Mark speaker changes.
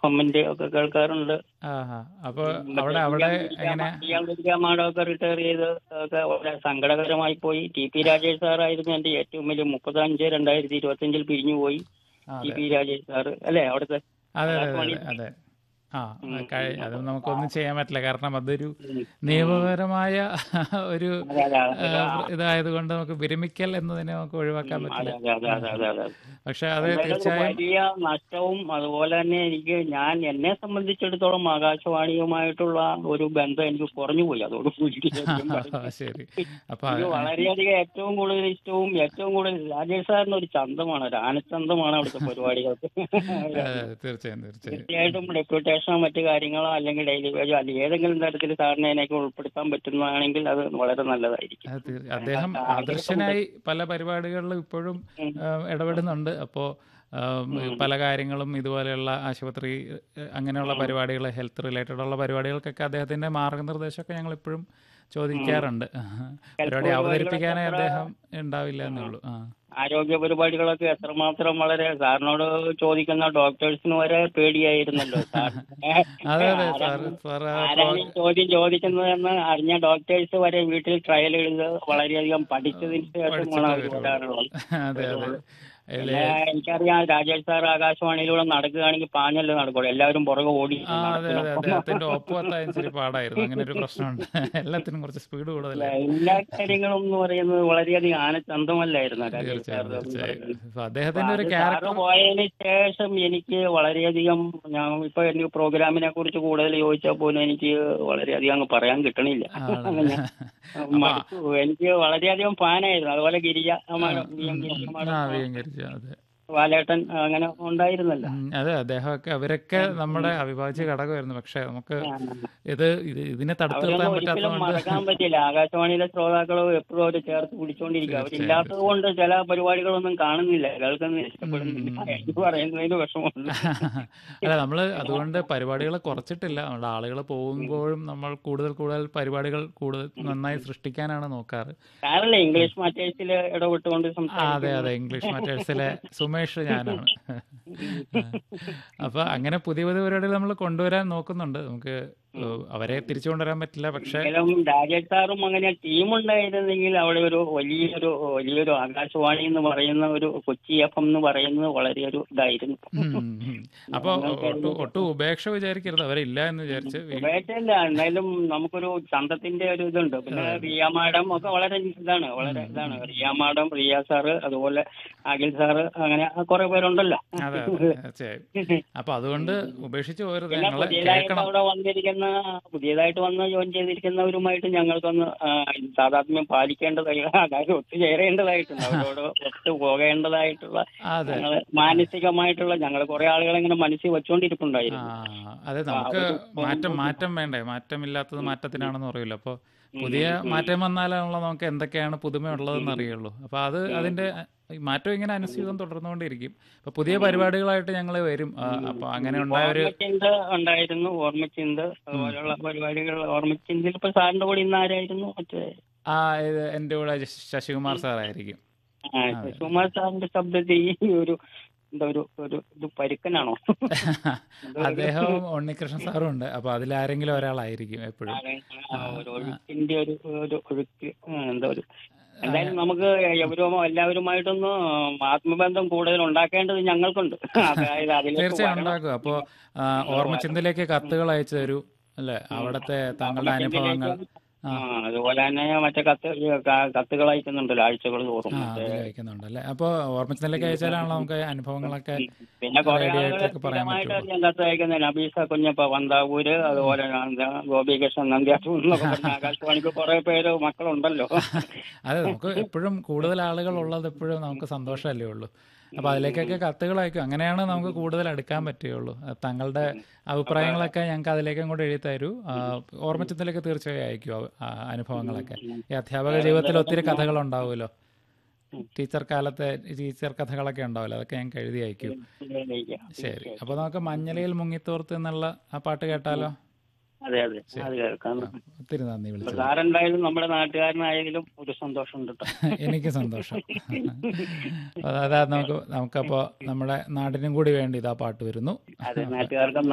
Speaker 1: എഫ്എമ്മിന്റെ ഒക്കെ കേൾക്കാറുണ്ട്
Speaker 2: ആഹാ അപ്പൊ അവിടെ അവിടെ എങ്ങനെ
Speaker 1: മാഡമൊക്കെ റിട്ടയർ ചെയ്ത് ഒക്കെ വളരെ സങ്കടകരമായി പോയി ടി പി രാജേഷ് സാറായിരുന്നു എന്റെ ഏറ്റവും വലിയ മുപ്പത്തഞ്ച് രണ്ടായിരത്തി ഇരുപത്തി അഞ്ചിൽ പിരിഞ്ഞു പോയി
Speaker 2: ആ,
Speaker 1: ടി
Speaker 2: അതെ
Speaker 1: പി രാജേഷ് സാറ് അല്ലേ അവിടുത്തെ
Speaker 2: അതെ അതെ അതെ
Speaker 1: ആകാശവാണി.
Speaker 2: അതെ ആ കഴി- അത് നമുക്കൊന്നും ചെയ്യാൻ പറ്റില്ല കാരണം അതൊരു നിയമപരമായ ഒരു
Speaker 1: അതെ, അതെ, അതെ.
Speaker 2: ആ, ഇതായതുകൊണ്ട് നമുക്ക് വിരമിക്കൽ എന്നതിനെ നമുക്ക് ഒഴിവാക്കാൻ
Speaker 1: അതെ
Speaker 2: പറ്റില്ല
Speaker 1: അതെ അതെ അതെ അതെ അതെ
Speaker 2: പക്ഷെ അത്
Speaker 1: എന്തായാലും
Speaker 2: തീർച്ചയായും
Speaker 1: വലിയ നഷ്ടവും അതുപോലെ തന്നെ എനിക്ക് ഞാൻ എന്നെ സംബന്ധിച്ചിടത്തോളം ആകാശവാണിയുമായിട്ടുള്ള ഒരു ബന്ധം എനിക്ക് കുറഞ്ഞു പോയി അതോടുകൂടി ശരിക്കും പറഞ്ഞാൽ.
Speaker 2: ശരി അപ്പൊ
Speaker 1: എനിക്ക് വളരെയധികം ഏറ്റവും കൂടുതൽ ഇഷ്ടവും ഏറ്റവും കൂടുതൽ രാജേഷ് സാറിന് ഒരു ചന്തമാണ് ഒരു ആനച്ചന്തമാണ് അവിടുത്തെ പരിപാടികൾക്ക്
Speaker 2: അതെ, തീർച്ചയായും തീർച്ചയായും
Speaker 1: തീർച്ചയായിട്ടും ഡെപ്യൂട്ടേഷനോ മറ്റു കാര്യങ്ങളോ അല്ലെങ്കിൽ ഡെയിലി വേജോ അല്ലെങ്കിൽ ഏതെങ്കിലും തരത്തിൽ സാറിനെ അതിനൊക്കെ ഉൾപ്പെടുത്താൻ പറ്റുന്നതാണെങ്കിൽ അത് വളരെ നല്ലതായിരിക്കും
Speaker 2: അത് തീർ- അദ്ദേഹം ആദർശനായി പല പരിപാടികളിലും ഇപ്പോഴും ആ, ഇടപെടുന്നുണ്ട് അപ്പോൾ പല കാര്യങ്ങളും ഇതുപോലെയുള്ള ആശുപത്രി ആ, അങ്ങനെയുള്ള പരിപാടികൾ ഹെൽത്ത് റിലേറ്റഡ് ഉള്ള പരിപാടികൾക്കൊക്കെ അദ്ദേഹത്തിന്റെ മാർഗനിർദ്ദേശമൊക്കെ ഞങ്ങൾ ഇപ്പോഴും ചോദിക്കാറുണ്ട് പരിപാടി അവതരിപ്പിക്കാനേ അദ്ദേഹം ഉണ്ടാവില്ല എന്നേ ഉള്ളൂ ആ
Speaker 1: ആരോഗ്യ പരിപാടികളൊക്കെ എത്രമാത്രം വളരെ സാറിനോട് ചോദിക്കുന്ന ഡോക്ടേഴ്സിന് വരെ പേടിയായിരുന്നല്ലോ സാർ
Speaker 2: അതെ അതെ സാർ സാർ ആ
Speaker 1: ആരാണ് ഈ ചോദ്യം ചോദിക്കുന്നതെന്ന് അറിഞ്ഞ ഡോക്ടേഴ്സ് വരെ വീട്ടിൽ ട്രയൽ എഴുതി വളരെയധികം പഠിച്ചതിന് ശേഷമാണ് അവർ വരാറുള്ളത്
Speaker 2: അതെ അതെ
Speaker 1: പിന്നെ എനിക്കറിയാം രാജേഷ് സാർ ആകാശവാണിയിലൂടെ നടക്കുകയാണെങ്കിൽ പാഞ്ഞല്ലേ നടക്കുള്ളൂ എല്ലാവരും പുറകെ ഓടി
Speaker 2: ആ അതെ അതെ അദ്ദേഹത്തിന്റെ ഒപ്പത്താൻ ഇച്ചിരി പാടായിരുന്നു അങ്ങനെ ഒരു പ്രശ്നമുണ്ട് എല്ലാത്തിനും കുറച്ച് സ്പീഡ് കൂടുതലായിരുന്നു
Speaker 1: എല്ലാ കാര്യങ്ങളും എന്ന് പറയുന്നത് വളരെയധികം ആനച്ചന്തമല്ലായിരുന്നു രാജേഷ്
Speaker 2: തീർച്ചയായും
Speaker 1: സാർ
Speaker 2: തീർച്ചയായും അപ്പൊ അദ്ദേഹത്തിന്റെ ഒരു
Speaker 1: സാറ്
Speaker 2: ക്യാരക്ടർ
Speaker 1: പോയതിന് ശേഷം എനിക്ക് വളരെയധികം ഞാൻ ഇപ്പൊ എനിക്ക് പ്രോഗ്രാമിനെ കുറിച്ച് കൂടുതൽ ചോദിച്ചാൽ പോലും എനിക്ക് വളരെയധികം അങ്ങ് പറയാൻ കിട്ടണില്ല അങ്ങനെ മടുത്തു. എനിക്ക് വളരെയധികം ഫാനായിരുന്നു അതുപോലെ Girija madam, V M Girija madam,
Speaker 2: ആ വിയങ്കരിച്ചു അതെ
Speaker 1: വാലേട്ടൻ അങ്ങനെ ഉണ്ടായിരുന്നല്ലോ
Speaker 2: ഉം, അതെ അദ്ദേഹമൊക്കെ അവരൊക്കെ നമ്മുടെ അവിഭാജ്യ ഘടകമായിരുന്നു പക്ഷെ നമുക്ക് ഇത് ഇത് ഇതിനെ തടുത്തു നിർത്താൻ
Speaker 1: അവരൊന്നും ഒരിക്കലും
Speaker 2: പറ്റാത്തതുകൊണ്ട്
Speaker 1: മറക്കാൻ പറ്റില്ല ആകാശവാണിയിലെ ശ്രോതാക്കളും എപ്പോഴും അവർ ചേർത്ത് പിടിച്ചോണ്ടിരിക്കും അവരില്ലാത്തത് കൊണ്ട് ചില പരിപാടികളൊന്നും കാണുന്നില്ല കേൾക്കുന്നില്ല ഇഷ്ടപ്പെടുന്നില്ല എനിക്ക് പറയുന്നതിന് വിഷമമുണ്ട്
Speaker 2: അല്ല നമ്മൾ അതുകൊണ്ട് പരിപാടികൾ കുറച്ചിട്ടില്ല നമ്മുടെ ആളുകൾ പോകുമ്പോഴും നമ്മൾ കൂടുതൽ കൂടുതൽ പരിപാടികൾ കൂടുതൽ നന്നായി സൃഷ്ടിക്കാനാണ് നോക്കാറ്
Speaker 1: സാറല്ലേ ഇംഗ്ലീഷ് മാറ്റേഴ്സിൽ ഇടപെട്ടുകൊണ്ട്
Speaker 2: ആ,
Speaker 1: സംസാരിക്കും
Speaker 2: അതെ അതെ ഇംഗ്ലീഷ് മാറ്റേഴ്സിലെ സുമേഷ് ഞാനാണ് അപ്പൊ അങ്ങനെ പുതിയ പുതിയ പരിപാടികൾ നമ്മൾ കൊണ്ടുവരാൻ നോക്കുന്നുണ്ട് നമുക്ക് ഏഹ്, അവരെ തിരിച്ചു കൊണ്ടുവരാൻ പറ്റില്ല പക്ഷെ
Speaker 1: എങ്കിലും രാജേഷ് സാറും അങ്ങനെ ടീം ഉണ്ടായിരുന്നെങ്കിൽ അവിടെ ഒരു വലിയൊരു വലിയൊരു ആകാശവാണി എന്ന് പറയുന്ന ഒരു കൊച്ചി എഫ് എം എന്ന് പറയുന്നത് വളരെ ഒരു ഇതായിരുന്നു
Speaker 2: ഉം, ഉം. അപ്പൊ ഒട്ടും ഒട്ടും ഉപേക്ഷ വിചാരിക്കരുത് അവരില്ല എന്ന് വിചാരിച്ച് വീ-
Speaker 1: ഉപേക്ഷയില്ല എന്നാലും നമുക്കൊരു ചന്തത്തിന്റെ ഒരു ഇതുണ്ട് പിന്നെ റിയ മാഡം ഒക്കെ വളരെ ഇതാണ് വളരെ ഇതാണ് റിയ മാഡം റിയ സാറ് അതുപോലെ അഖിൽ സാറ് അങ്ങനെ കുറെ പേരുണ്ടല്ലോ
Speaker 2: അതെ അതെ തീർച്ചയായും അപ്പൊ അതുകൊണ്ട് ഉപേക്ഷിച്ച് പോരുത്
Speaker 1: പിന്നെ
Speaker 2: ഞങ്ങളെ
Speaker 1: പുതിയതായിട്ട്
Speaker 2: കേൾക്കണം
Speaker 1: അവിടെ വന്നിരിക്കുന്ന പുതിയതായിട്ട് വന്ന് ജോയിൻ ചെയ്തിരിക്കുന്നവരുമായിട്ട് ഞങ്ങൾക്കൊന്ന് ആ, താതാത്മ്യം പാലിക്കേണ്ടതായി അതായത് ഒത്തുചേരേണ്ടതായിട്ടുണ്ട് അവരോട് ഒത്തു പോകേണ്ടതായിട്ടുള്ള
Speaker 2: അതെ
Speaker 1: ഞങ്ങള് മാനസികമായിട്ടുള്ള ഞങ്ങൾ കുറെ ആളുകളെ ഇങ്ങനെ മനസ്സിൽ
Speaker 2: ആ
Speaker 1: വെച്ചുകൊണ്ടിരിപ്പുണ്ടായിരുന്നു
Speaker 2: അതെ നമുക്ക് മാറ്റം മാറ്റം വേണ്ടേ മാറ്റമില്ലാത്തത് മാറ്റത്തിനാണെന്ന് പറയൂല്ലോ അപ്പോൾ പുതിയ മാറ്റം വന്നാലാണല്ലോ നമുക്ക് എന്തൊക്കെയാണ് പുതുമ ഉള്ളതെന്ന് അറിയുള്ളൂ അപ്പോൾ അത് അതിന്റെ ഈ മാറ്റം ഇങ്ങനെ അനുസൃതം തുടർന്നുകൊണ്ടിരിക്കും അപ്പോൾ പുതിയ പരിപാടികളായിട്ട് ഞങ്ങൾ വരും ആ, അപ്പോൾ അങ്ങനെ ഉണ്ടായ ഒരു
Speaker 1: ഓർമ്മച്ചിന്ത ഉണ്ടായിരുന്നു ഓർമ്മച്ചിന്ത അതുപോലെയുള്ള പരിപാടികൾ ഓർമ്മച്ചിന്തയിൽ ഇപ്പൊ സാറിന്റെ കൂടെ ഇന്ന് ആരായിരുന്നു മറ്റേ
Speaker 2: ആ ഇത് എൻ്റെ കൂടെ ശശികുമാർ സാറായിരിക്കും
Speaker 1: ആ, സുകുമാർ സാറിന്റെ ശബ്ദത്തിൽ ഈ ഒരു എന്താ ഒരു ഒരു ഇത് പരുക്കനാണോ
Speaker 2: അദ്ദേഹം ഉണ്ണികൃഷ്ണൻ സാറും ഉണ്ട് അപ്പോൾ അതിലാരെങ്കിലും ഒരാളായിരിക്കും എപ്പോഴും
Speaker 1: ആ, ഒരു ഒഴുക്കിന്റെ ഒരു ഒരു ഒഴുക്ക് ആ, എന്താ ഒരു എന്തായാലും നമുക്ക് എവരും എല്ലാവരുമായിട്ടൊന്ന് ആത്മബന്ധം കൂടുതൽ ഉണ്ടാക്കേണ്ടത് ഞങ്ങൾക്കുണ്ട് അതായത് അതിലേക്ക്
Speaker 2: തീർച്ചയായും
Speaker 1: വരണം.
Speaker 2: ഉണ്ടാക്കും അപ്പോൾ ഓർമ്മച്ചിന്തയിലേക്ക് കത്തുകൾ അയച്ചു തരൂ അല്ലേ അവിടുത്തെ താങ്കളുടെ അനുഭവങ്ങൾ
Speaker 1: ആ, അതുപോലെ തന്നെ മറ്റേ കത്ത് ഈ ക- കത്തുകൾ അയക്കുന്നുണ്ടല്ലോ ആഴ്ചകൾ തോറും
Speaker 2: ആ അതിൽ അയക്കുന്നുണ്ട് അല്ലേ അപ്പോൾ ഓർമ്മച്ചിന്തയിലേക്ക് അയച്ചാലാണല്ലോ നമുക്ക് അനുഭവങ്ങളൊക്കെ
Speaker 1: പിന്നെ കുറെ
Speaker 2: റേഡിയോ
Speaker 1: ആളുകൾ
Speaker 2: ആയിട്ടൊക്കെ പറയാൻ
Speaker 1: സ്ഥിരമായിട്ട്
Speaker 2: പറ്റുള്ളൂ
Speaker 1: ഞാൻ കത്ത് അയക്കുന്ന നബീസ കുഞ്ഞപ്പ വന്താവൂര് അതുപോലെ എന്താ ഗോപികൃഷ്ണൻ നന്ദ്യാട്ടൂർ എന്നൊക്കെ പറഞ്ഞ ആകാശവാണിക്ക് കുറെ പേര് മക്കളുണ്ടല്ലോ
Speaker 2: അതെ നമുക്ക് എപ്പോഴും കൂടുതൽ ആളുകൾ ഉള്ളത് എപ്പോഴും നമുക്ക് സന്തോഷമല്ലേ ഉള്ളൂ അപ്പോൾ അതിലേക്കൊക്കെ കത്തുകൾ അയക്കും അങ്ങനെയാണ് നമുക്ക് കൂടുതൽ അടുക്കാൻ പറ്റുകയുള്ളൂ അത് താങ്കളുടെ അഭിപ്രായങ്ങളൊക്കെ ഞങ്ങൾക്ക് അതിലേക്കും കൂടെ എഴുതി തരൂ ആ, ഓർമ്മച്ചിന്തയിലേക്ക് തീർച്ചയായും അയക്കൂ ആ, ആ, അനുഭവങ്ങളൊക്കെ ഈ അധ്യാപക ജീവിതത്തിൽ ഒത്തിരി കഥകൾ ഉണ്ടാവുമല്ലോ ടീച്ചർ കാലത്തെ ടീച്ചർ കഥകളൊക്കെ ഉണ്ടാവില്ല അതൊക്കെ ഞങ്ങൾക്ക് എഴുതി അയക്കൂ ശരി അപ്പോൾ നമുക്ക് മഞ്ഞലയിൽ മുങ്ങിത്തോർത്ത് എന്നുള്ള ആ പാട്ട് കേട്ടാലോ
Speaker 1: അതെ അതെ അത് കേൾക്കാം
Speaker 2: ഒത്തിരി നന്ദി വിളിച്ചത്
Speaker 1: സാറെന്തായാലും നമ്മുടെ നാട്ടുകാരനായാലും ഒരു സന്തോഷമുണ്ട് കേട്ടോ
Speaker 2: എനിക്ക് സന്തോഷം അതാ നമുക്ക് നമുക്കപ്പോൾ നമ്മുടെ നാടിനും കൂടി വേണ്ടി ഇതാ പാട്ട് വരുന്നു
Speaker 1: അതെ നാട്ടുകാർക്കും